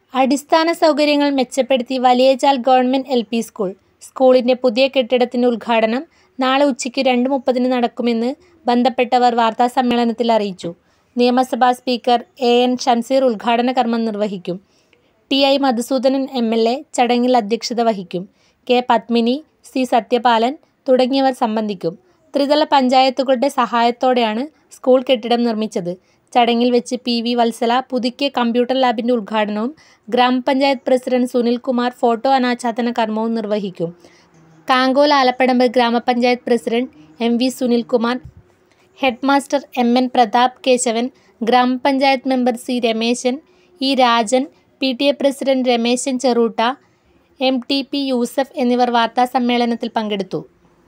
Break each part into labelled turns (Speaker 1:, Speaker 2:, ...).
Speaker 1: അടിസ്ഥാന സൗകര്യങ്ങൾ മെച്ചപ്പെടുത്തി Valiyachal government L P school സ്കൂളിന്റെ പുതിയ കെട്ടിടത്തിന്റെ ഉദ്ഘാടനം നാളെ ഉച്ചയ്ക്ക് രണ്ട് മുപ്പതിന് നടക്കുമെന്ന് ബന്ധപ്പെട്ടവർ വാർത്താസമ്മേളനത്തിൽ അറിയിച്ചു നിയമസഭാ സ്പീക്കർ എ എൻ ഷംസീർ ഉദ്ഘാടന കർമ്മം നിർവഹിക്കും T I Madhusoodanan M L A ചടങ്ങിൽ അധ്യക്ഷത വഹിക്കും കെ പത്മിനി സി സത്യപാലൻ തുടങ്ങിയവർ സംബന്ധിക്കും ത്രിതല പഞ്ചായത്തുകളുടെ സഹായത്തോടെയാണ് സ്കൂൾ കെട്ടിടം നിർമ്മിച്ചത് ചടങ്ങിൽ വെച്ച് പി വി വത്സല പുതുക്കിയ കമ്പ്യൂട്ടർ ലാബിന്റെ ഉദ്ഘാടനവും ഗ്രാമപഞ്ചായത്ത് പ്രസിഡന്റ് സുനിൽകുമാർ ഫോട്ടോ അനാച്ഛാദന കർമ്മവും നിർവഹിക്കും കാങ്കോൽ ആലപ്പടമ്പ് ഗ്രാമപഞ്ചായത്ത് president M V Sunilkumar head master M N Prathap Keshavan ഗ്രാമപഞ്ചായത്ത് member C Rameshan E Rajan P T A president Rameshan Cherutta M T P Yusuf എന്നിവർ വാർത്താസമ്മേളനത്തിൽ പങ്കെടുത്തു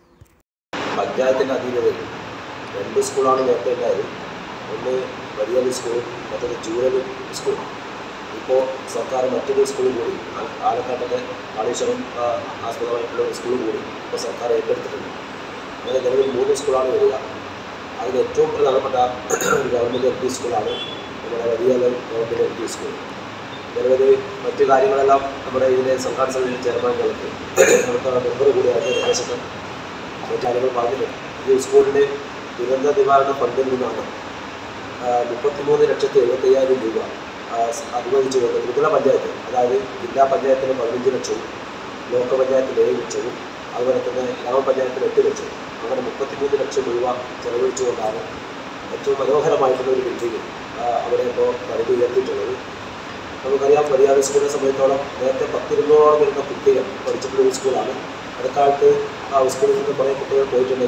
Speaker 2: പഞ്ചായത്തിൻ്റെ അധീനതയിൽ രണ്ട് സ്കൂളാണ് നേരത്തെ ഉണ്ടായത് ഒന്ന് വലിയ സ്കൂളും മറ്റൊന്ന് ജൂറൽ സ്കൂൾ ഇപ്പോൾ സർക്കാർ മറ്റൊരു സ്കൂളും കൂടി ആ- ആലക്കാട്ടെ കാളീശ്വരം ആ, ആസ്പദമായിട്ടുള്ള ഒരു സ്കൂളും കൂടി ഇപ്പോൾ സർക്കാർ ഏറ്റെടുത്തിട്ടുണ്ട് അങ്ങനെ നിലവിൽ മൂന്ന് സ്കൂളാണ് വരിക അതിൽ ഏറ്റവും പ്രധാനപ്പെട്ട ഒരു ഗവൺമെൻറ് എൽ പി സ്കൂളാണ് നമ്മുടെ വലിയ ഗവൺമെൻറ് എൽ പി സ്കൂൾ നിരവധി മറ്റു കാര്യങ്ങളെല്ലാം നമ്മുടെ ഇതിലെ സംഘാടന സമിതി ചെയർമാൻകൾക്ക് അവിടുത്തെ മെമ്പർ കൂടിയായിട്ട് രമേശൻ മറ്റു കാര്യങ്ങൾ പറഞ്ഞിട്ടുണ്ട് ഈ സ്കൂളിൻ്റെ ദുരന്ത നിവാരണ ഫണ്ടിൽ നിന്നാണ് മുപ്പത്തിമൂന്ന് ലക്ഷത്തി എഴുപത്തയ്യായിരം രൂപ ആ, സ് അനുവദിച്ചുകൊണ്ട് ത്രിതല പഞ്ചായത്ത് അതായത് ജില്ലാ പഞ്ചായത്തിന് പതിനഞ്ച് ലക്ഷവും ബ്ലോക്ക് പഞ്ചായത്തിന് ഏഴ് ലക്ഷവും അതുപോലെ തന്നെ ഗ്രാമപഞ്ചായത്തിന് എട്ട് ലക്ഷവും അങ്ങനെ മുപ്പത്തിമൂന്ന് ലക്ഷം രൂപ ചെലവഴിച്ചുകൊണ്ടാണ് ഏറ്റവും മനോഹരമായിട്ടുള്ള ഒരു ബിൽഡിംഗ് അവിടെ ഇപ്പോൾ പണിത് ഉയർത്തിയിട്ടുള്ളത് നമുക്കറിയാം മര്യാദ സ്കൂളിനെ സംബന്ധിച്ചോളം നേരത്തെ പത്തിരുന്നൂറോളം വരുന്ന കുട്ടികൾ പഠിച്ചിട്ടുള്ള ഒരു സ്കൂളാണ് അടുക്കാലത്ത് ആ സ്കൂളിൽ നിന്ന് കുറേ കുട്ടികൾ പോയിട്ടുണ്ട്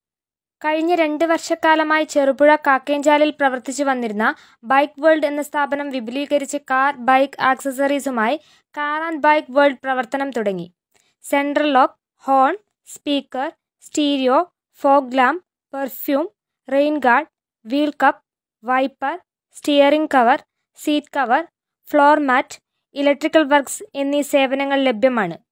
Speaker 3: കഴിഞ്ഞ രണ്ട് വർഷക്കാലമായി ചെറുപുഴ കാക്കേഞ്ചാലിൽ പ്രവർത്തിച്ചു വന്നിരുന്ന ബൈക്ക് വേൾഡ് എന്ന സ്ഥാപനം വിപുലീകരിച്ച് കാർ ബൈക്ക് ആക്സസറീസുമായി കാർ ആൻഡ് ബൈക്ക് വേൾഡ് പ്രവർത്തനം തുടങ്ങി central lock horn speaker stereo fog lamp perfume rain guard wheel cup wiper steering cover seat cover floor mat electrical works എന്നീ സേവനങ്ങൾ ലഭ്യമാണ്